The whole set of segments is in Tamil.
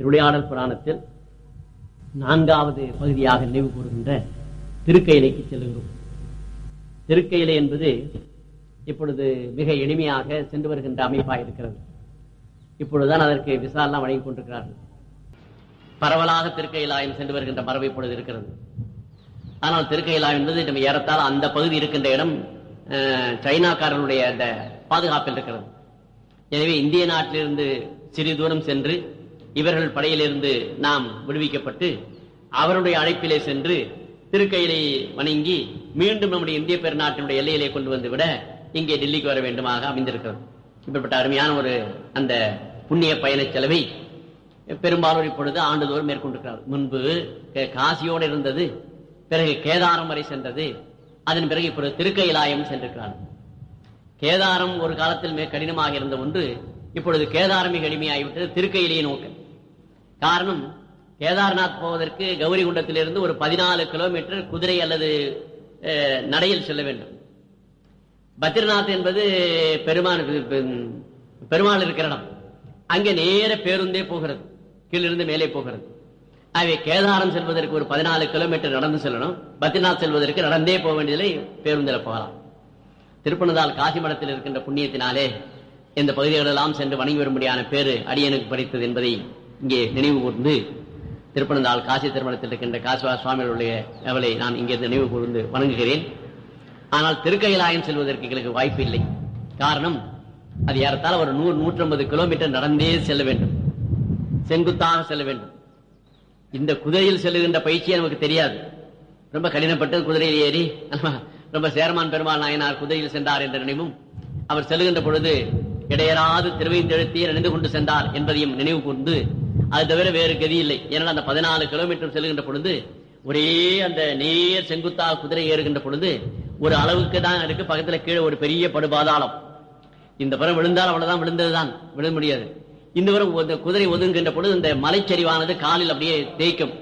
திருவிளையாடல் புராணத்தில் நான்காவது பகுதியாக நினைவு கூறுகின்ற திருக்கையிலைக்கு செல்லுகிறோம் திருக்கையிலை என்பது இப்பொழுது மிக எளிமையாக சென்று வருகின்ற அமைப்பாக இருக்கிறது இப்பொழுதுதான் அதற்கு விசாரணை வழங்கிக் கொண்டிருக்கிறார்கள் பரவலாக திருக்கையிலாயம் சென்று வருகின்ற மரபு இப்பொழுது இருக்கிறது ஆனால் திருக்கையிலாயம் என்பது நம்ம ஏறத்தால் அந்த பகுதி இருக்கின்ற இடம் அஹ், சைனாக்காரர்களுடைய அந்த பாதுகாப்பில் இருக்கிறது எனவே இந்திய நாட்டிலிருந்து சிறிது தூரம் சென்று இவர்கள் படையிலிருந்து நாம் விடுவிக்கப்பட்டு அவருடைய அழைப்பிலே சென்று திருக்கையிலை வணங்கி மீண்டும் நம்முடைய இந்திய பெருநாட்டினுடைய எல்லையிலே கொண்டு வந்து விட இங்கே டெல்லிக்கு வர வேண்டுமாக அமைந்திருக்கிறது இப்படிப்பட்ட அருமையான ஒரு அந்த புண்ணிய பயண செலவை பெரும்பாலும் இப்பொழுது ஆண்டுதோறும் மேற்கொண்டிருக்கிறார் முன்பு கே- காசியோடு இருந்தது பிறகு கேதாரம் வரை சென்றது அதன் பிறகு இப்பொழுது திருக்கையிலாயம் சென்றிருக்கிறார் கேதாரம் ஒரு காலத்தில் மிக கடினமாக இருந்த ஒன்று இப்பொழுது கேதாரம் மிக எளிமையாகிவிட்டது திருக்கையிலேயே நோக்க காரணம் கேதார்நாத் போவதற்கு கௌரிகுண்டத்திலிருந்து ஒரு பதினாலு கிலோமீட்டர் குதிரை அல்லது அஹ், நடையில் செல்ல வேண்டும் பத்ரிநாத் என்பது பெருமான் பெருமாள் இருக்கிற இடம் அங்கே நேர பேருந்தே போகிறது கீழிருந்து மேலே போகிறது ஆகவே கேதாரம் செல்வதற்கு ஒரு பதினாலு கிலோமீட்டர் நடந்து செல்லணும் பத்ரிநாத் செல்வதற்கு நடந்தே போக வேண்டியதில்லை பேருந்தில் போகலாம் திருப்பனதால் காசி மடத்தில் இருக்கின்ற புண்ணியத்தினாலே இந்த பகுதிகளெல்லாம் சென்று வணங்கி வரும்படியான பேரு அடியனுக்கு படித்தது என்பதை இங்கே நினைவு கூர்ந்து திருப்பனந்தாள் காசி திருமணத்தில் இருக்கின்ற காசிவா சுவாமிகளுடைய அவளை நான் இங்கே நினைவு கூர்ந்து வணங்குகிறேன் ஆனால் திருக்கையிலாயம் செல்வதற்கு எங்களுக்கு வாய்ப்பு இல்லை காரணம் அது ஏறத்தாழ ஒரு நூறு நூற்றம்பது கிலோமீட்டர் நடந்தே செல்ல வேண்டும் செங்குத்தாக செல்ல வேண்டும் இந்த குதிரையில் செல்லுகின்ற பயிற்சியே நமக்கு தெரியாது ரொம்ப கடினப்பட்டு குதிரையில் ஏறி ரொம்ப சேரமான் பெருமாள் நாயனார் குதிரையில் சென்றார் என்ற நினைவும் அவர் செல்லுகின்ற பொழுது இடையராது திருவைந்தெழுத்தியே நினைந்து கொண்டு சென்றார் என்பதையும் நினைவு கூர்ந்து அது தவிர வேறு கதி இல்லை ஏனால் அந்த பதினாலு கிலோமீட்டர் செல்லுகின்ற பொழுது ஒரே அந்த நேர் செங்குத்தாக குதிரை ஏறுகின்ற பொழுது ஒரு அளவுக்கு தான் இருக்கு பக்கத்துல கீழே ஒரு பெரிய படுபாதாளம் இந்த புறம் விழுந்தால் அவ்வளவுதான் விழுந்ததுதான் விழ முடியாது இந்த புறம் இந்த குதிரை ஒதுங்குகின்ற பொழுது இந்த மலைச்சரிவானது காலில் அப்படியே தேய்க்கும்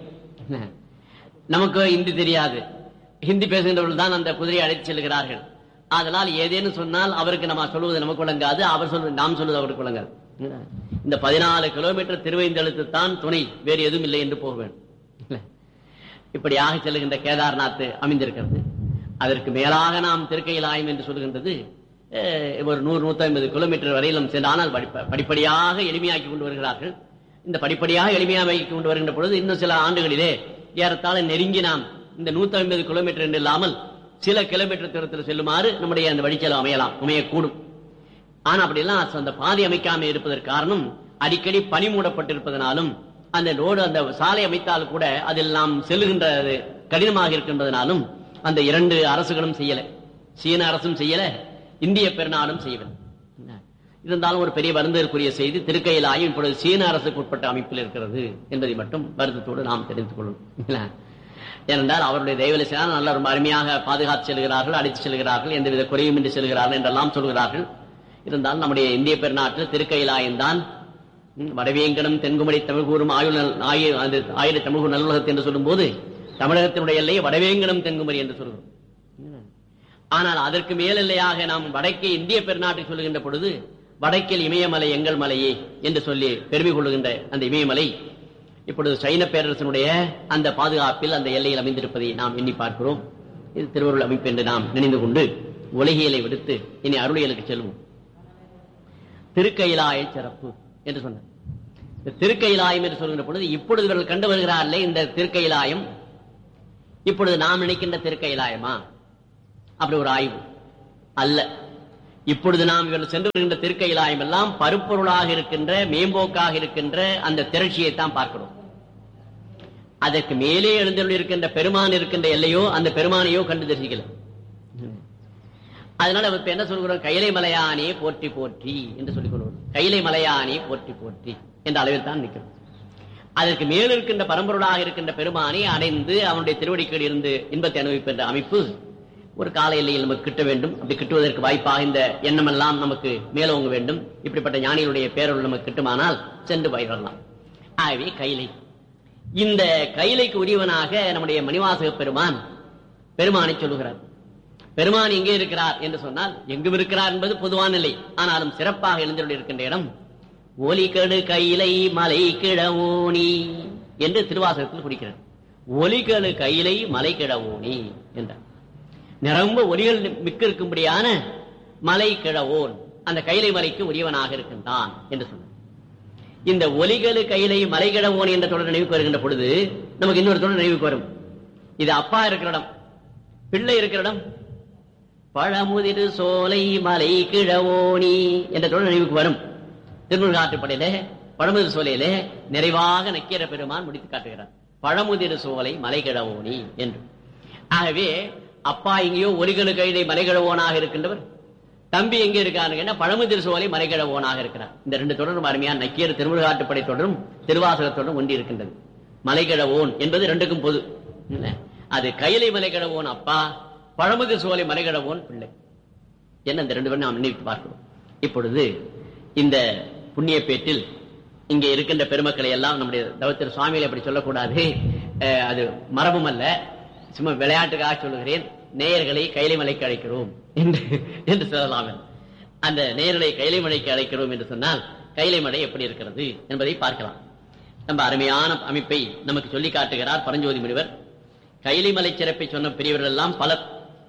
நமக்கு ஹிந்தி தெரியாது ஹிந்தி பேசுகின்றவர்கள் தான் அந்த குதிரையை அழைத்து செல்கிறார்கள் அதனால் ஏதேனும் சொன்னால் அவருக்கு நம்ம சொல்லுவது நமக்கு விளங்காது அவர் சொல்வது நாம் சொல்வது அவருக்கு விளங்காது இந்த பதினாலு கிலோமீட்டர் திருவைந்தெழுத்து தான் துணை வேறு எதுவும் இல்லை என்று போக வேண்டும் இப்படியாக செல்லுகின்ற கேதார்நாத் அமைந்திருக்கிறது அதற்கு மேலாக நாம் திருக்கையிலாயம் என்று சொல்லுகின்றது அஹ், ஒரு நூறு நூத்தி ஐம்பது கிலோமீட்டர் வரையிலும் சென்று ஆனால் படிப்ப- படிப்படியாக எளிமையாக்கி கொண்டு வருகிறார்கள் இந்த படிப்படியாக எளிமையாக்கி கொண்டு வருகின்ற பொழுது இன்னும் சில ஆண்டுகளிலே ஏறத்தாழ நெருங்கி நாம் இந்த நூத்தி ஐம்பது கிலோமீட்டர் என்று இல்லாமல் சில கிலோமீட்டர் தூரத்தில் செல்லுமாறு நம்முடைய அந்த வழிச்செலவு அமையலாம் அமையக்கூடும் ஆனா அப்படியெல்லாம் அந்த பாதை அமைக்காம இருப்பதற்கு காரணம் அடிக்கடி பனி மூடப்பட்டிருப்பதனாலும் அந்த ரோடு அந்த சாலை அமைத்தால் கூட அதில் நாம் செல்லுகின்றது கடினமாக இருக்கின்றதனாலும் அந்த இரண்டு அரசுகளும் செய்யல சீன அரசும் செய்யல இந்திய பெருநாடும் செய்யவில்லை இருந்தாலும் ஒரு பெரிய வருந்ததற்குரிய செய்தி திருக்கையிலாயும் இப்பொழுது சீன அரசுக்கு உட்பட்ட அமைப்பில் இருக்கிறது என்பதை மட்டும் வருத்தத்தோடு நாம் தெரிந்து கொள்ளணும் ஏனென்றால் அவருடைய தெய்வலட்சணம் நல்ல ரொம்ப அருமையாக பாதுகாத்து செல்கிறார்கள் அடித்து செல்கிறார்கள் எந்தவித குறையும் இன்றி செல்கிறார்கள் என்றெல்லாம் சொல்கிறார்கள் இருந்தாலும் நம்முடைய இந்திய பெருநாட்டில் திருக்கையிலாயம் தான் ம், வடவேங்கடம் தென்குமரி தமிழ் கூறும் ஆயுள் நல்- ஆயு- அது ஆயிர தமிழ் நல்லுலகத்தை என்று சொல்லும்போது தமிழகத்தினுடைய எல்லையை வடவேங்கடம் தென்குமரி என்று சொல்கிறோம் ம். ஆனால் அதற்கு மேலெல்லையாக நாம் வடக்கே இந்திய பெருநாட்டை சொல்லுகின்ற பொழுது வடக்கில் இமயமலை எங்கள் மலையே என்று சொல்லி பெருமை கொள்ளுகின்ற அந்த இமயமலை இப்பொழுது சைன பேரரசனுடைய அந்த பாதுகாப்பில் அந்த எல்லையில் அமைந்திருப்பதை நாம் எண்ணி பார்க்கிறோம் இது திருவருள் அமைப்பு என்று நாம் நினைந்து கொண்டு உலகியலை விடுத்து இனி அருளியலுக்கு செல்வோம் திருக்கையிலாய சிறப்பு என்று சொன்னார் இந்த திருக்கையிலாயம் என்று சொல்கின்ற பொழுது இப்பொழுது இவர்கள் கண்டு வருகிறார்களே இந்த திருக்கையிலாயம் இப்பொழுது நாம் நினைக்கின்ற திருக்கையிலாயமா அப்படி ஒரு ஆய்வு அல்ல இப்பொழுது நாம் இவர்கள் சென்று வருகின்ற திருக்கையிலாயம் எல்லாம் பருப்பொருளாக இருக்கின்ற மேம்போக்காக இருக்கின்ற அந்த திரட்சியை தான் பார்க்கிறோம் அதற்கு மேலே எழுந்துள்ள இருக்கின்ற பெருமான் இருக்கின்ற எல்லையோ அந்த பெருமானையோ கண்டு தரிசிக்கல அதனால இப்ப என்ன சொல்கிறோம் கைலை மலையானே போற்றி போற்றி என்று சொல்லிக் கொள்வோம் கைலை மலையானே போற்றி போற்றி என்ற அளவில் தான் நிற்கிறோம் அதற்கு மேல் இருக்கின்ற பரம்பொருளாக இருக்கின்ற பெருமானை அடைந்து அவனுடைய திருவடிக்கீழ் இருந்து இன்பத்தை அனுபவிக்கின்ற அமைப்பு ஒரு கால எல்லையில் நமக்கு கிட்ட வேண்டும் அப்படி கிட்டுவதற்கு வாய்ப்பாக இந்த எண்ணமெல்லாம் நமக்கு மேலோங்க வேண்டும் இப்படிப்பட்ட ஞானிகளுடைய பேரொருள் நமக்கு கிட்டுமானால் சென்று பயிரலாம் ஆகவே கைலை இந்த கைலைக்கு உரியவனாக நம்முடைய மணிவாசக பெருமான் பெருமானை சொல்லுகிறார் பெருமான் எங்கே இருக்கிறார் என்று சொன்னால் எங்கும் இருக்கிறார் என்பது பொதுவான நிலை ஆனாலும் சிறப்பாக எழுந்துள்ள இருக்கின்ற இடம் ஒலிகடு கைலை மலை கிழவோனி என்று திருவாசகத்தில் குறிக்கிறார் ஒலிகடு கைலை மலை கிழவோனி என்றார் நிரம்ப ஒலிகள் மிக்க இருக்கும்படியான மலை கிழவோன் அந்த கைலை மலைக்கு உரியவனாக இருக்கின்றான் என்று சொன்னார் இந்த ஒலிகளு கைலை மலை கிழவோன் என்ற தொடர் நினைவுக்கு வருகின்ற பொழுது நமக்கு இன்னொரு தொடர் நினைவுக்கு வரும் இது அப்பா இருக்கிற இடம் பிள்ளை இருக்கிற இடம் பழமுதிரு சோலை மலை கிழவோனி என்ற தொடர் நினைவுக்கு வரும் திருமுருகாற்றுப்படையில பழமுதிர் சோலையில நிறைவாக நக்கீர பெருமான் முடித்து காட்டுகிறார் பழமுதிரு சோலை மலை கிழவோனி என்று ஆகவே அப்பா எங்கேயோ ஒலிகளு கைதை மலை கிழவோனாக இருக்கின்றவர் தம்பி எங்க இருக்காருன்னா பழமுதிர் சோலை மலைக்கிழவோனாக இருக்கிறார் இந்த ரெண்டு தொடரும் அருமையா நக்கீர் திருமுருகாட்டுப்படை தொடரும் திருவாசகத்தொடரும் ஒன்றி இருக்கின்றது மலைக்கிழவோன் என்பது ரெண்டுக்கும் பொது என்ன? அது கைலை மலைக்கிழவோன் அப்பா பழமுதிர் சோலை மலைக்கிழவோன் பிள்ளை என்ன இந்த ரெண்டு பேரும் நாம் நினைத்து பார்க்கிறோம் இப்பொழுது இந்த புண்ணிய பேட்டில் இங்கே இருக்கின்ற பெருமக்களை எல்லாம் நம்முடைய தவத்திரு சுவாமிகளை அப்படி சொல்லக்கூடாது அஹ், அது மரபும் அல்ல சும்மா விளையாட்டுக்காக சொல்லுகிறேன் நேயர்களை கைலை மலைக்கு அழைக்கிறோம் என்று என்று சொல்லலாம் அந்த நேயர்களை கைலை மலைக்கு அழைக்கிறோம் என்று சொன்னால் கைலை மலை எப்படி இருக்கிறது என்பதை பார்க்கலாம் நம்ம அருமையான அமைப்பை நமக்கு சொல்லி காட்டுகிறார் பரஞ்சோதி முனிவர் கைலை மலை சிறப்பை சொன்ன பெரியவர்கள் எல்லாம் பலர்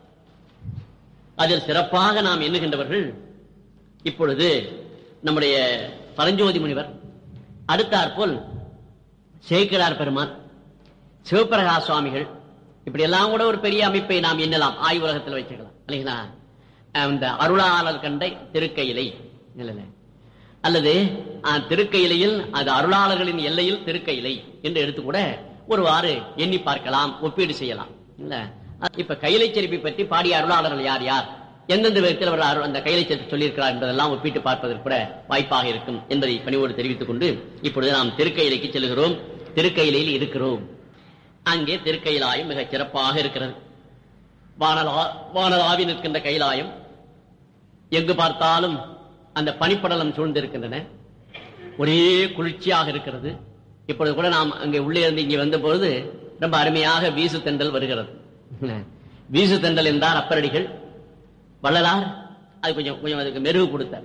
அதில் சிறப்பாக நாம் எண்ணுகின்றவர்கள் இப்பொழுது நம்முடைய பரஞ்சோதி முனிவர் அடுத்தாற்போல் சேக்கிரார் பெருமான் சிவபிரகாஷ் சுவாமிகள் இப்படி எல்லாம் கூட ஒரு பெரிய அமைப்பை நாம் எண்ணலாம் ஆய்வுலகத்தில் வச்சுக்கலாம் இல்லைங்களா அந்த அருளாளர் கண்ட திருக்கையிலை இல்லைல்ல அல்லது அஹ், திருக்கையிலையில் அது அருளாளர்களின் எல்லையில் திருக்கையிலை என்று எடுத்து கூட ஒருவாறு எண்ணி பார்க்கலாம் ஒப்பீடு செய்யலாம் இல்ல அஹ், இப்ப கைலை செருப்பை பற்றி பாடிய அருளாளர்கள் யார் யார் எந்தெந்த விதத்தில் அவர் அருள் அந்த கைலை செருப்பு சொல்லியிருக்கிறார் என்பதெல்லாம் ஒப்பிட்டு பார்ப்பதற்கு கூட வாய்ப்பாக இருக்கும் என்பதை பணிவோடு தெரிவித்துக் கொண்டு இப்பொழுது நாம் திருக்கையிலைக்கு செல்கிறோம் திருக்கையிலையில் இருக்கிறோம் அங்கே திருக்கைலாயம் மிகச் சிறப்பாக இருக்கிறது வானலா வானலாவி நிற்கின்ற கைலாயம் எங்கு பார்த்தாலும் அந்த பனிப்படலம் சூழ்ந்திருக்கின்றன ஒரே குளிர்ச்சியாக இருக்கிறது இப்பொழுது கூட நாம் அங்கே உள்ளே இருந்து இங்கே வந்த பொழுது ரொம்ப அருமையாக வீசு தென்றல் வருகிறது வீசு தென்றல் என்றார் அப்பரடிகள் வள்ளலார் அது கொஞ்சம் கொஞ்சம் அதுக்கு மெருகு கொடுத்தார்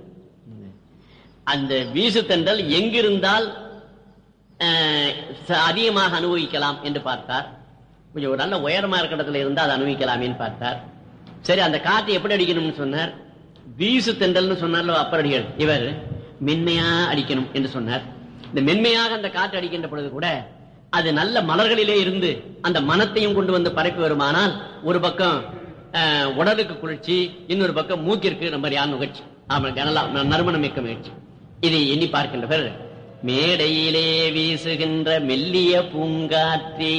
அந்த வீசு தென்றல் எங்கிருந்தால் அஹ், ச- அதிகமாக அனுபவிக்கலாம் என்று பார்த்தார் கொஞ்சம் ஒரு நல்ல உயரமா இருக்கிற இடத்துல இருந்தா அதை அனுபவிக்கலாமேன்னு பார்த்தார் சரி அந்த காற்று எப்படி அடிக்கணும்னு சொன்னார் வீசு தென்றல்னு சொன்னார்ல அப்பரடிகள் இவர் மென்மையா அடிக்கணும் என்று சொன்னார் இந்த மென்மையாக அந்த காற்று அடிக்கின்ற பொழுது கூட அது நல்ல மலர்களிலே இருந்து அந்த மனத்தையும் கொண்டு வந்து பரப்பி வருமானால் ஒரு பக்கம் அஹ், உடலுக்கு குளிர்ச்சி இன்னொரு பக்கம் மூக்கிற்கு நம்ம யார் நுகர்ச்சி ஆமா நல்லா நறுமணம் மிக்க முயற்சி இதை எண்ணி பார்க்கின்றவர் மேடையிலே வீசுகின்ற மெல்லிய பூங்காற்றே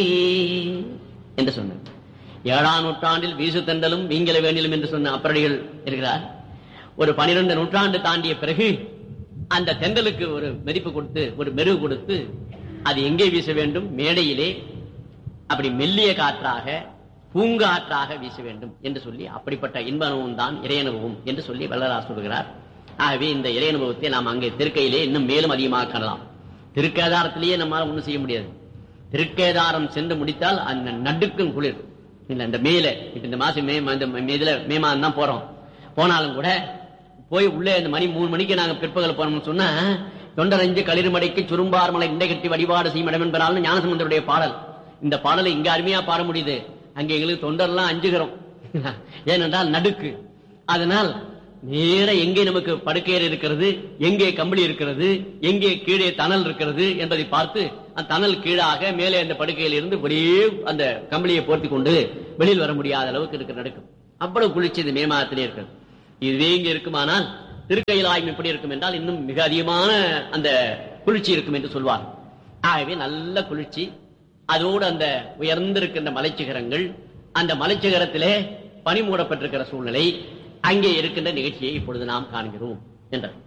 என்று சொன்னார் ஏழாம் நூற்றாண்டில் வீசு தண்டலும் வீங்கல வேண்டிலும் என்று சொன்ன அப்பரடிகள் இருக்கிறார் ஒரு பனிரெண்டு நூற்றாண்டு தாண்டிய பிறகு அந்த தெண்டலுக்கு ஒரு மதிப்பு கொடுத்து ஒரு மெருகு கொடுத்து அது எங்கே வீச வேண்டும் மேடையிலே அப்படி மெல்லிய காற்றாக பூங்காற்றாக வீச வேண்டும் என்று சொல்லி அப்படிப்பட்ட இன்ப அனுபவம் தான் இறையனுபவம் என்று சொல்லி வல்லரார் சொல்கிறார் ஆகவே இந்த இறையனுபவத்தை நாம் அங்கே திருக்கையிலே இன்னும் மேலும் அதிகமாக காணலாம் திருக்கேதாரத்திலேயே நம்மால் ஒண்ணும் செய்ய முடியாது திருக்கேதாரம் சென்று முடித்தால் அந்த நடுக்கும் குளிர் இல்ல இந்த மேல இப்ப இந்த மாசம் மே இந்த மே- இதுல மே மாதம் தான் போறோம் போனாலும் கூட போய் உள்ளே இந்த மணி மூணு மணிக்கு நாங்க பிற்பகல் போனோம்னு சொன்னா தொண்டரஞ்சு களிர்மடைக்கு சுரும்பார் மலை இண்டை கட்டி வழிபாடு செய்யும் இடம் என்பதால் ஞானசமுந்தருடைய பாடல் இந்த பாடலை இங்க அருமையா பாட முடியுது அங்க எங்களுக்கு தொண்டர்லாம் அஞ்சுகிறோம் ஏனென்றால் நடுக்கு அதனால் நேர எங்கே நமக்கு படுக்கையர் இருக்கிறது எங்கே கம்பளி இருக்கிறது எங்கே கீழே தணல் இருக்கிறது என்பதை பார்த்து அந்த தணல் கீழாக மேலே அந்த படுக்கையில் இருந்து ஒரே அந்த கம்பளியை போர்த்தி கொண்டு வெளியில் வர முடியாத அளவுக்கு இருக்க நடக்கும் அவ்வளவு குளிர்ச்சி இந்த மே மாதத்திலே இருக்கிறது இதுவே இங்க இருக்குமானால் திருக்கையிலாயம் எப்படி இருக்கும் என்றால் இன்னும் மிக அதிகமான அந்த குளிர்ச்சி இருக்கும் என்று சொல்வார் ஆகவே நல்ல குளிர்ச்சி அதோடு அந்த உயர்ந்திருக்கின்ற மலைச்சிகரங்கள் அந்த மலைச்சிகரத்திலே பனி மூடப்பட்டிருக்கிற சூழ்நிலை அங்கே இருக்கின்ற நிகழ்ச்சியை இப்பொழுது நாம் காண்கிறோம் என்றார்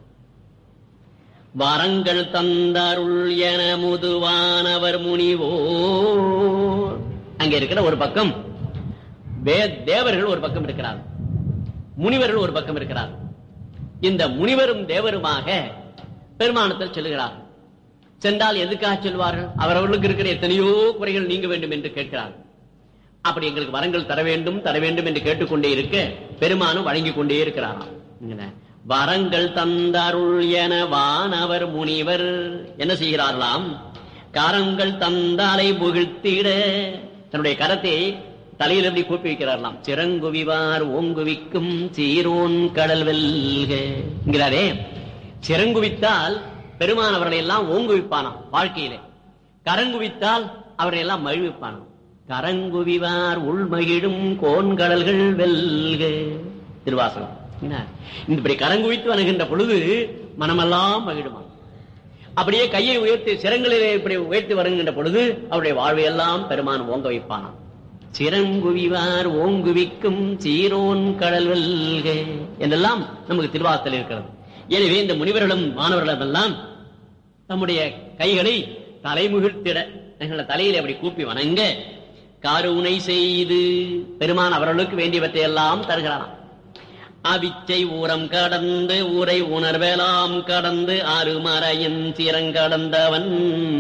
வரங்கள் தந்தருள் என முதுவானவர் முனிவோர் அங்கே இருக்கிற ஒரு பக்கம் வே- தேவர்கள் ஒரு பக்கம் இருக்கிறார் முனிவர்கள் ஒரு பக்கம் இருக்கிறார் இந்த முனிவரும் தேவருமாக பெருமானத்தில் செல்கிறார் சென்றால் எதுக்காக செல்வார்கள் அவரவர்களுக்கு இருக்கிற எத்தனையோ குறைகள் நீங்க வேண்டும் என்று கேட்கிறார்கள் அப்படி எங்களுக்கு வரங்கள் தர வேண்டும் தர வேண்டும் என்று கேட்டுக்கொண்டே இருக்க பெருமானும் வழங்கிக் கொண்டே இருக்கிறாராம் இங்கன, வரங்கள் தந்தருள் என வானவர் முனிவர் என்ன செய்கிறார்களாம் கரங்கள் தந்தாலை புகழ்த்திட தன்னுடைய கரத்தை தலையில் எப்படி கூப்பி வைக்கிறார்களாம் சிறங்குவிவார் ஓங்குவிக்கும் சீரோன் கடல் வெல்க என்கிறாரே சிறங்குவித்தால் பெருமானவர்களை எல்லாம் ஓங்குவிப்பானாம் வாழ்க்கையிலே கரங்குவித்தால் அவரை எல்லாம் மகிழ்விப்பானாம் கரங்குவிவார் உள்மகிழும் கோன்கடல்கள் வெல்க திருவாசகம் என்ன? இப்படி கரங்குவித்து வணங்குகின்ற பொழுது மனமெல்லாம் மகிழுமா அப்படியே கையை உயர்த்தி சிரங்களிலே இப்படி உயர்த்தி வருகின்ற பொழுது அவருடைய வாழ்வையெல்லாம் பெருமான் ஓங்க வைப்பானாம் சிறங்குவிவார் ஓங்குவிக்கும் சீரோன் கடல் வெல்க என்றெல்லாம் நமக்கு திருவாசல் இருக்கிறது எனவே இந்த முனிவர்களும் மாணவர்களும் எல்லாம் தம்முடைய கைகளை தலைமுகிழ்த்திட எங்கள தலையில அப்படி கூப்பி வணங்க காருணை செய்து பெருமான் அவர்களுக்கு வேண்டியவற்றை எல்லாம் தருகிறானாம் அவிச்சை ஊரம் கடந்து ஊரை உணர்வேலாம் கடந்து ஆறுமறையின் சிறங்கடந்தவன்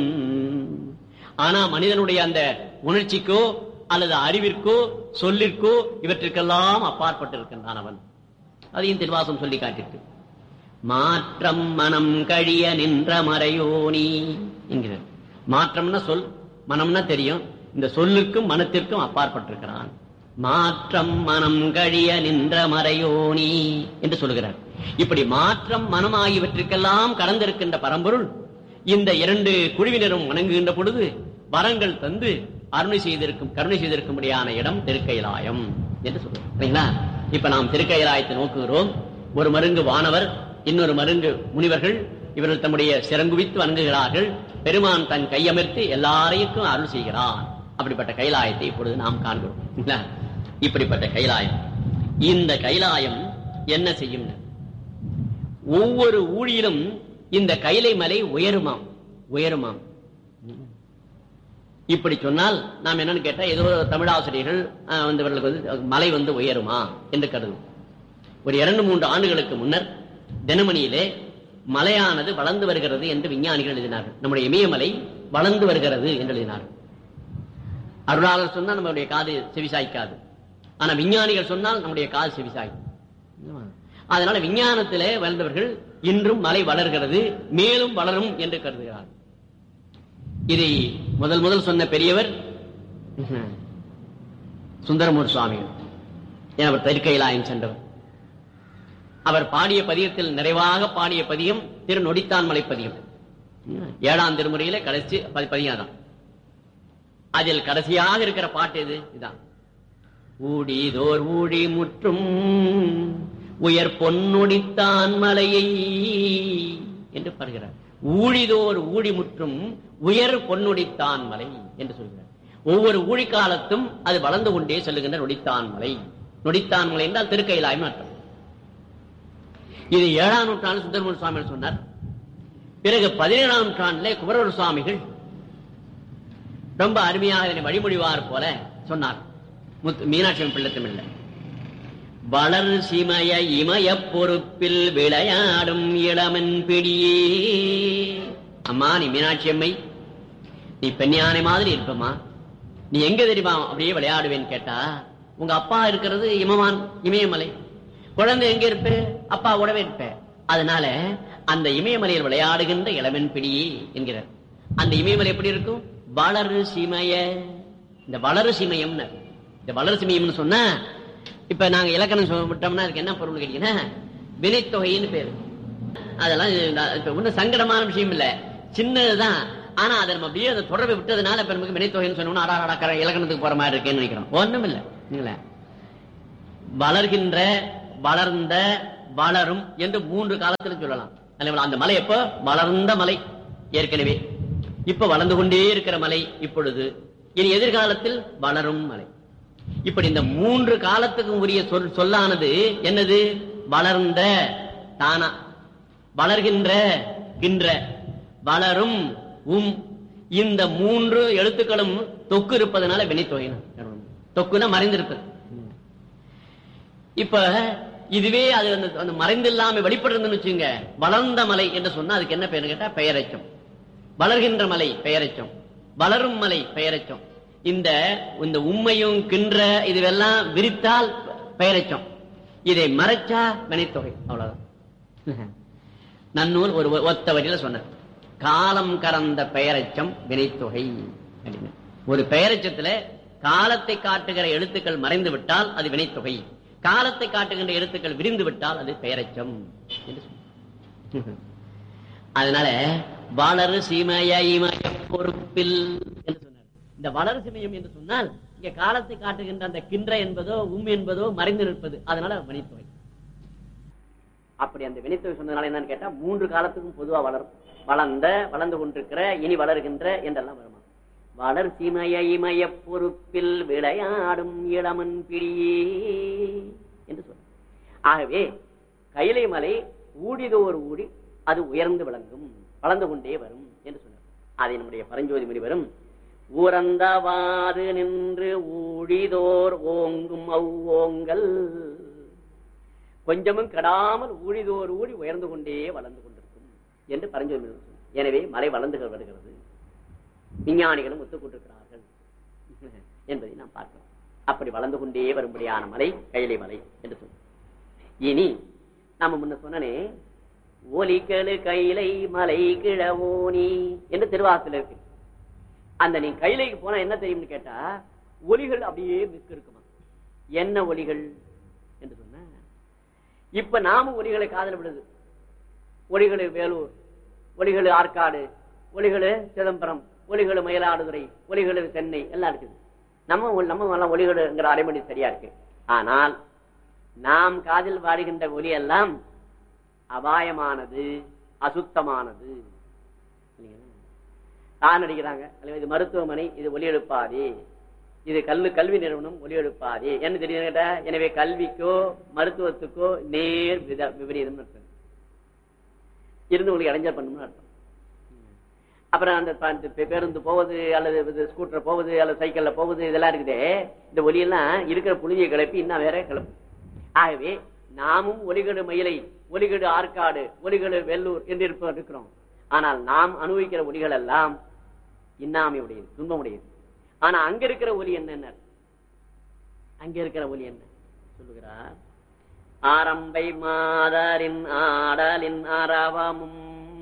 ஆனா மனிதனுடைய அந்த உணர்ச்சிக்கோ அல்லது அறிவிற்கோ சொல்லிற்கோ இவற்றிற்கெல்லாம் அப்பாற்பட்டிருக்கின்றான் அவன் அதையும் திருவாசம் சொல்லி காட்டிட்டு மாற்றம் மனம் கழிய நின்ற மறையோனி என்கிறார் மாற்றம்னா சொல் மனம்னா தெரியும் இந்த சொல்லுக்கும் மனத்திற்கும் அப்பாற்பட்டிருக்கிறான் மாற்றம் மனம் கழிய நின்ற மறையோனி என்று சொல்லுகிறார் இப்படி மாற்றம் மனம் ஆகியவற்றிற்கெல்லாம் கடந்திருக்கின்ற பரம்பொருள் இந்த இரண்டு குழுவினரும் வணங்குகின்ற பொழுது வரங்கள் தந்து அருணை செய்திருக்கும் கருணை செய்திருக்கும்படியான இடம் திருக்கைலாயம் என்று சொல்றோம் சரிங்களா இப்ப நாம் திருக்கைலாயத்தை நோக்குகிறோம் ஒரு மருங்கு வானவர் இன்னொரு மருங்கு முனிவர்கள் இவர்கள் தம்முடைய சிறங்குவித்து வணங்குகிறார்கள் பெருமான் தன் கையமர்த்தி எல்லாரையும் அருள் செய்கிறான் அப்படிப்பட்ட கைலாயத்தை இப்பொழுது நாம் காண்கிறோம் சரிங்களா? இப்படிப்பட்ட கைலாயம் இந்த கைலாயம் என்ன செய்யும் ஒவ்வொரு ஊழியிலும் இந்த கைலை மலை உயருமாம் உயருமாம் இப்படி சொன்னால் நாம் என்னன்னு கேட்டா ஏதோ தமிழாசிரியர்கள் ஆஹ், வந்து இவர்களுக்கு வந்து மலை வந்து உயருமா என்று கருதும் ஒரு இரண்டு மூன்று ஆண்டுகளுக்கு முன்னர் தினமணியிலே மலையானது வளர்ந்து வருகிறது என்று விஞ்ஞானிகள் எழுதினார்கள் நம்முடைய இமயமலை வளர்ந்து வருகிறது என்று எழுதினார்கள் அருளாளர் சொன்னால் நம்மளுடைய காது செவிசாய்க்காது ஆனா விஞ்ஞானிகள் சொன்னால் நம்முடைய காது செவிசாய்க்கும் அதனால விஞ்ஞானத்திலே வளர்ந்தவர்கள் இன்றும் மலை வளர்கிறது மேலும் வளரும் என்று கருதுகிறார்கள் இதை முதல் முதல் சொன்ன பெரியவர் சுந்தரமூர் சுவாமிகள் ஏன் அவர் தெற்கைலாயம் சென்றவர் அவர் பாடிய பதியத்தில் நிறைவாக பாடிய பதியம் திரு நொடித்தான் மலை பதியம் ஏழாம் திருமுறையில கடைசி பதி- பதியம் தான் அதில் கடைசியாக இருக்கிற பாட்டு எது இதான் ஊடிதோர் ஊழி முற்றும் உயர் பொன்னுடித்தான் மலையை என்று பாருகிறார் ஊழிதோர் ஊழி முற்றும் உயர் பொன்னுடித்தான் மலை என்று சொல்கிறார் ஒவ்வொரு ஊழி காலத்தும் அது வளர்ந்து கொண்டே செல்லுகின்ற நொடித்தான் மலை நொடித்தான் மலை என்றால் திருக்கைலாயம் அர்த்தம் இது ஏழாம் நூற்றாண்டு சுந்தரமூர் சுவாமிகள் சொன்னார் பிறகு பதினேழாம் நூற்றாண்டிலே குமரவர் சுவாமிகள் ரொம்ப அருமையாக இதனை வழிமொழிவார் போல சொன்னார் முத்து- மீனாட்சி அம்மன் பிள்ளை தமிழ்ல வளர் சிமய இமய பொறுப்பில் விளையாடும் இளமன் பிடியே அம்மா நீ மீனாட்சி அம்மை நீ பெண்யானை மாதிரி இருப்பம்மா நீ எங்க தெரியுமா அப்படியே விளையாடுவேன்னு கேட்டா உங்க அப்பா இருக்கிறது இமவான் இமயமலை குழந்தை எங்க இருப்ப அப்பா உடவே இருப்ப அதனால அந்த இமயமலையில் விளையாடுகின்ற இளமென் பிடியே என்கிறார் அந்த இமயமலை எப்படி இருக்கும் வளரு சிமய இந்த வளரு சிமயம்னு இந்த வளரு சிமயம்னு சொன்னா இப்ப நாங்க இலக்கணம் சொல்ல விட்டோம்னா அதுக்கு என்ன பொருள் கேட்டீங்கன்னா வினைத்தொகைன்னு பேரு அதெல்லாம் இது- இப்ப ஒண்ணும் சங்கடமான விஷயம் இல்ல சின்னதுதான் ஆனா அதை நம்ம அப்படியே அதை தொடர்பை விட்டதுனால இப்ப நமக்கு வினைத்தொகைன்னு சொன்னோம்னா அடா அடக்கிற இலக்கணத்துக்கு போற மாதிரி இருக்கேன்னு நினைக்கிறோம் ஒண்ணும் இல்ல இல்ல வளர்கின்ற வளர்ந்த வளரும் என்று மூன்று காலத்துல சொல்லலாம் அல்லவா? அந்த மலை எப்போ வளர்ந்த மலை ஏற்கனவே இப்ப வளர்ந்து கொண்டே இருக்கிற மலை இப்பொழுது இனி எதிர்காலத்தில் வளரும் மலை இப்படி இந்த மூன்று காலத்துக்கும் உரிய சொல் சொல்லானது என்னது வளர்ந்த தானா வளர்கின்ற கின்ற வளரும் உம் இந்த மூன்று எழுத்துக்களும் தொக்கு இருப்பதனால வினைத்தொகைனா தொக்குனா மறைந்திருப்பது இப்ப இதுவே அது அந்த அந்த மறைந்தில்லாம வெளிப்படுறதுன்னு வச்சுங்க வளர்ந்த மலை என்று சொன்னா அதுக்கு என்ன பேரு கேட்டா பெயரச்சம் வளர்கின்ற மலை பெயரச்சம் வளரும் மலை பெயரச்சம் இந்த இந்த உண்மையும் கின்ற இதுவெல்லாம் விரித்தால் பெயரச்சம் இதை மறைச்சா வினைத்தொகை அவ்வளவுதான் நன்னூல் ஒரு ஒத்த வரியில சொன்னார் காலம் கறந்த பெயரச்சம் வினைத்தொகை அப்படின்னு ஒரு பெயரச்சத்துல காலத்தை காட்டுகிற எழுத்துக்கள் மறைந்து விட்டால் அது வினைத்தொகை காலத்தை காட்டுகின்ற எழுத்துக்கள் விரிந்து விட்டால் அது பெயரச்சம் என்று சொன்னார். அதனால வளரு சிமய இமய பொறுப்பில் என்று சொன்னார் இந்த வளரு சிமயம் என்று சொன்னால் இங்க காலத்தை காட்டுகின்ற அந்த கின்ற என்பதோ உம் என்பதோ மறைந்து நிற்பது அதனால வினைத்தொகை அப்படி அந்த வினைத்தொகை சொன்னதுனால என்னன்னு கேட்டா மூன்று காலத்துக்கும் பொதுவா வளரும் வளர்ந்த வளர்ந்து கொண்டிருக்கிற இனி வளர்கின்ற என்றெல்லாம் வருமா வளர் சிமய இமய பொறுப்பில் விளையாடும் இளமன் பிடியே என்று சொல்ற ஆகவே கைலை மலை ஊடிதோர் ஊடி அது உயர்ந்து விளங்கும் வளர்ந்து கொண்டே வரும் என்று சொன்னார் அதை நம்முடைய பரஞ்சோதி முனிவரும் ஊரந்தவாறு நின்று ஊழிதோர் ஓங்கும் அவ்வோங்கல் கொஞ்சமும் கெடாமல் ஊழிதோர் ஊழி உயர்ந்து கொண்டே வளர்ந்து கொண்டிருக்கும் என்று பரஞ்சோதி முனிவர் சொன்னார். எனவே மலை வளர்ந்து வருகிறது விஞ்ஞானிகளும் ஒத்துக்கொண்டிருக்கிறார்கள் என்பதை நாம் பார்க்கிறோம் அப்படி வளர்ந்து கொண்டே வரும்படியான மலை கைலை மலை என்று சொன்னோம் இனி நாம முன்ன சொன்னனே ஒலிக்கழு கைலை மலை கிழவோனி என்று திருவாசத்தில் இருக்கு அந்த நீ கைலைக்கு போனா என்ன தெரியும்னு கேட்டா ஒலிகள் அப்படியே மிக்க இருக்குமா என்ன ஒலிகள் என்று சொன்ன இப்ப நாம ஒலிகளை காதல் விடுது ஒலிகளு வேலூர் ஒலிகளு ஆற்காடு ஒலிகளு சிதம்பரம் ஒலிகளு மயிலாடுதுறை ஒலிகளு சென்னை எல்லாம் இருக்குது நம்ம ஒ- நம்ம எல்லாம் ஒலிகளுங்கிற அரைமணி சரியா இருக்கு ஆனால் நாம் காதில் வாடுகின்ற ஒலி எல்லாம் அபாயமானது அசுத்தமானது இல்லைங்களா? தான் அடிக்கிறாங்க அல்லது இது மருத்துவமனை இது ஒலி எழுப்பாதே இது கல்வி கல்வி நிறுவனம் ஒலி எழுப்பாதே என்ன தெரியுது கேட்டா எனவே கல்விக்கோ மருத்துவத்துக்கோ நேர் வித விபரீதம் அர்த்தம் இருந்து உங்களுக்கு இடைஞ்சல் பண்ணணும்னு அர்த்தம் அப்புறம் அந்த ப- இந்த பே- பேருந்து போவது அல்லது இது ஸ்கூட்டர் போவது அல்லது சைக்கிள்ல போவது இதெல்லாம் இருக்குதே இந்த ஒலியெல்லாம் இருக்கிற புழுதியை கிளப்பி இன்னும் வேற கிளப்பு ஆகவே நாமும் ஒலிகடு மயிலை ஒலிகடு ஆற்காடு ஒலிகடு வெள்ளூர் என்று இருப்ப இருக்கிறோம் ஆனால் நாம் அனுபவிக்கிற ஒலிகள் எல்லாம் இன்னாமை உடையது துன்பம் உடையது ஆனா அங்க இருக்கிற ஒலி என்ன அங்க இருக்கிற ஒலி என்ன சொல்லுகிறார் ஆரம்பை மாதரின் ஆடலின் அரவமும்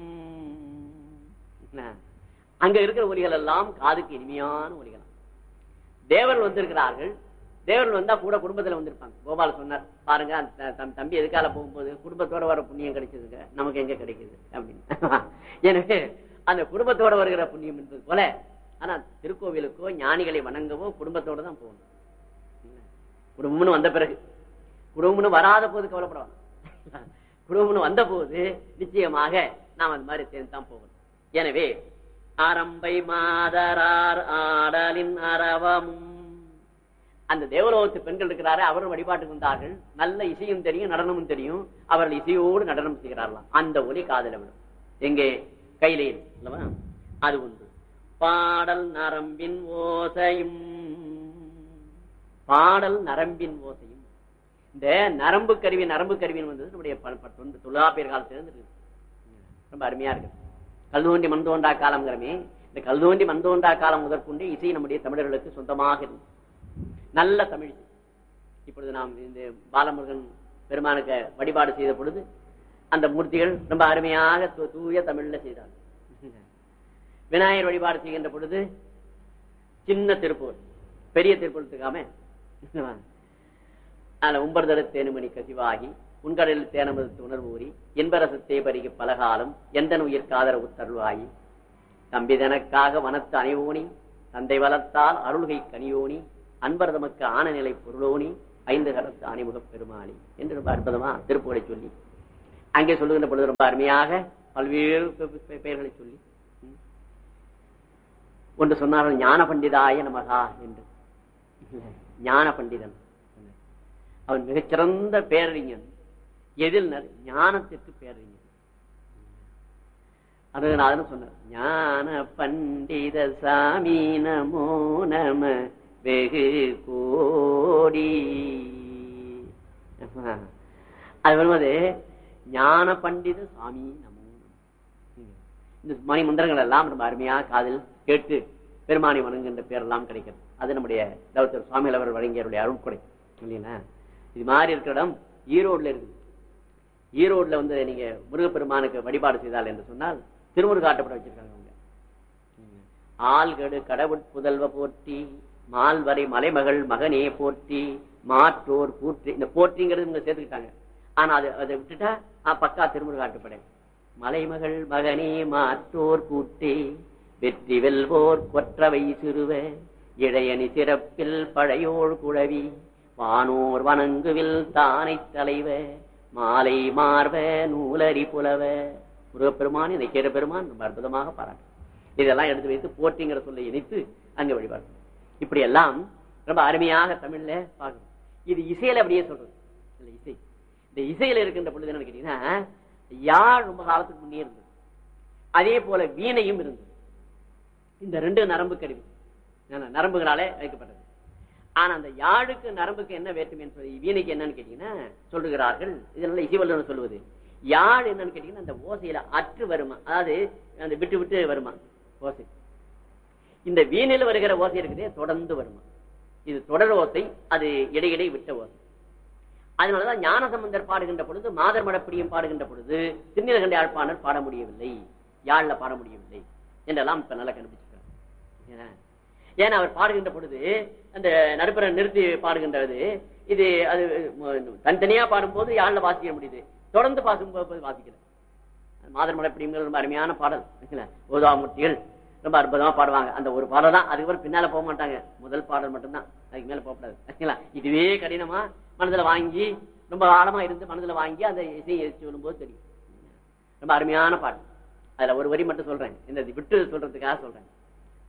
என்ன? அங்க இருக்கிற ஒலிகள் எல்லாம் காதுக்கு இனிமையான ஒலிகள் தேவர்கள் வந்திருக்கிறார்கள் தேவர்கள் வந்தா கூட குடும்பத்துல வந்திருப்பாங்க கோபால சொன்னார் பாருங்க அந்த தம்- தம்பி எதுக்கால போகும்போது குடும்பத்தோட வர புண்ணியம் கிடைச்சதுங்க நமக்கு எங்க கிடைக்குது அப்படின்னு எனவே அந்த குடும்பத்தோட வருகிற புண்ணியம் என்பது போல ஆனா திருக்கோவிலுக்கோ ஞானிகளை வணங்கவோ குடும்பத்தோட தான் போகணும் குடும்பம்னு வந்த பிறகு குடும்பம்னு வராத போது கவலைப்படலாம் குடும்பம்னு வந்த போது நிச்சயமாக நாம் அந்த மாதிரி சேர்ந்து தான் போகணும் எனவே ஆரம்பை மாதரார் ஆடலின் அரவமும் அந்த தேவலோகத்து பெண்கள் இருக்கிறாரு அவரும் வழிபாட்டுக்கு வந்தார்கள் நல்ல இசையும் தெரியும் நடனமும் தெரியும் அவர்கள் இசையோடு நடனம் செய்கிறார்களாம் அந்த ஒலி காதல விடும் எங்கே கையிலேயில் அல்லவா அது ஒன்று பாடல் நரம்பின் ஓசையும் பாடல் நரம்பின் ஓசையும் இந்த நரம்பு கருவி நரம்பு கருவின்னு வந்தது நம்முடைய ப- ப- தொண்டு- தொல்காப்பியர் காலத்துல இருந்து இருக்கு ரொம்ப அருமையா இருக்கு கல் தோண்டி மண் தோண்டா காலம்ங்கிறமே இந்த கல் தோண்டி மண் தோண்டா காலம் முதற்கொண்டு இசை நம்முடைய தமிழர்களுக்கு சொந்தமாக இருந்தது நல்ல தமிழ் இசை. இப்பொழுது நாம் இந்த பாலமுருகன் பெருமானுக்கு வழிபாடு செய்த பொழுது அந்த மூர்த்திகள் ரொம்ப அருமையாக தூ- தூய தமிழ்ல செய்தார் விநாயகர் வழிபாடு செய்கின்ற பொழுது சின்ன திருப்பூர் பெரிய திருப்பூர்த்துக்காம அதுல உம்பர்தர தேனுமணி கசிவாகி உண்கடலில் தேனமது உணர்வு ஊறி என்பரசத்தே பருகி பலகாலம் எந்த உயிர் காதர உத்தருவாயி தம்பிதனக்காக வனத்து அணைவோனி தந்தை வளர்த்தால் அருள்கை கனியோனி அன்பர் தமக்கு ஆனநிலை பொருளோனி ஐந்து கரத்து அணிமுகப் பெருமாளி என்று ரொம்ப அற்புதமா திருப்புகளை சொல்லி அங்கே சொல்லுகின்ற பொழுது ரொம்ப அருமையாக பல்வேறு பெ- பெ- பெயர்களை சொல்லி ம். ஒன்று சொன்னார்கள் ஞான பண்டிதாய நமகா என்று ஞான பண்டிதன் அவன் மிகச்சிறந்த பேரறிஞன் எதில் ஞானத்திற்கு பேரறிஞன் அருகநாதன் சொன்னார் ஞான பண்டித சாமி நமோ நம வெகு கோடி அது வரும்போது ஞான பண்டித சாமி நமோ நம. இந்த மணி மந்திரங்கள் எல்லாம் ரொம்ப அருமையா காதில் கேட்டு பெருமானி வணங்குகின்ற பேரெல்லாம் கிடைக்கிறது அது நம்முடைய தௌத்தர் சுவாமிகள் அவர் வழங்கியவருடைய அருள்கொடை இல்லைங்களா இது மாதிரி இருக்கிற இடம் ஈரோடுல இருக்குது ஈரோட்ல வந்து நீங்க முருகப்பெருமானுக்கு வழிபாடு செய்தால் என்று சொன்னால் திருமுருகாட்டப்பட வச்சிருக்காங்க அவங்க ஆள்கடு கடவுட் புதல்வ போற்றி மால்வரை மலைமகள் மகனே போற்றி மாற்றோர் கூற்றி இந்த போற்றிங்கிறது இவங்க சேர்த்துக்கிட்டாங்க ஆனா அது அதை விட்டுட்டா ஆ, பக்கா திருமுருகாட்டுப்படை மலைமகள் மகனே மாற்றோர் கூட்டே வெற்றி வெல்வோர் கொற்றவை சிறுவ இளையணி சிறப்பில் பழையோர் குழவி வானோர் வணங்குவில் தானை தலைவ மாலை மார்வ நூலரி புலவ முருகப்பெருமான் இதை கேட்ட பெருமான் ரொம்ப அற்புதமாக பாராட்டு இதெல்லாம் எடுத்து வைத்து போற்றிங்கிற சொல்லை இணைத்து அங்க வழிபாடு இப்படி எல்லாம் ரொம்ப அருமையாக தமிழ்ல பார்க்கணும் இது இசையில அப்படியே சொல்றது இல்ல இசை இந்த இசையில இருக்கின்ற பொழுது என்னன்னு கேட்டீங்கன்னா யாழ் ரொம்ப காலத்துக்கு முன்னே இருந்தது அதே போல வீணையும் இருந்தது இந்த ரெண்டு நரம்பு கருவி என்ன, நரம்புகளாலே வைக்கப்பட்டது ஆனா அந்த யாழுக்கு நரம்புக்கு என்ன வேற்றுமைன்னு சொல்லி வீணைக்கு என்னன்னு கேட்டீங்கன்னா சொல்லுகிறார்கள் இதனால இசைவல்லன் சொல்லுவது யாழ் என்னன்னு கேட்டீங்கன்னா அந்த ஓசையில அற்று வருமா அதாவது அந்த விட்டு விட்டு வருமா ஓசை இந்த வீணையில் வருகிற ஓசை இருக்குதே தொடர்ந்து வருமா இது தொடர் ஓசை அது இடையிடை விட்ட ஓசை அதனாலதான் ஞானசம்பந்தர் பாடுகின்ற பொழுது மாதர் மடப்பிடியும் பாடுகின்ற பொழுது திருநீலகண்ட யாழ்ப்பாணர் பாட முடியவில்லை யாழ்ல பாட முடியவில்லை என்றெல்லாம் இப்ப நல்லா கண்டுபிடிச்சிருக்காங்க ஏன்னா, ஏன்னா அவர் பாடுகின்ற பொழுது அந்த நடுப்புற நிறுத்தி பாடுகின்றது இது அது ம- தனித்தனியா பாடும்போது யாழ்ல வாசிக்க முடியுது தொடர்ந்து பாசும்போது வாசிக்கல மாதர் மடப்பிடிங்கிற ரொம்ப அருமையான பாடல் இருக்குல்ல? ஓதாமூர்த்திகள் ரொம்ப அற்புதமா பாடுவாங்க அந்த ஒரு பாடல் தான் அதுக்கப்புறம் பின்னால போக மாட்டாங்க முதல் பாடல் மட்டும்தான் அதுக்கு மேல போகக்கூடாது சரிங்களா? இதுவே கடினமா மனதுல வாங்கி ரொம்ப ஆழமா இருந்து மனதுல வாங்கி அந்த இசையை சொல்லும்போது தெரியும் ரொம்ப அருமையான பாடல் அதுல ஒரு வரி மட்டும் சொல்றேன் இந்த விட்டு சொல்றதுக்காக சொல்றேன்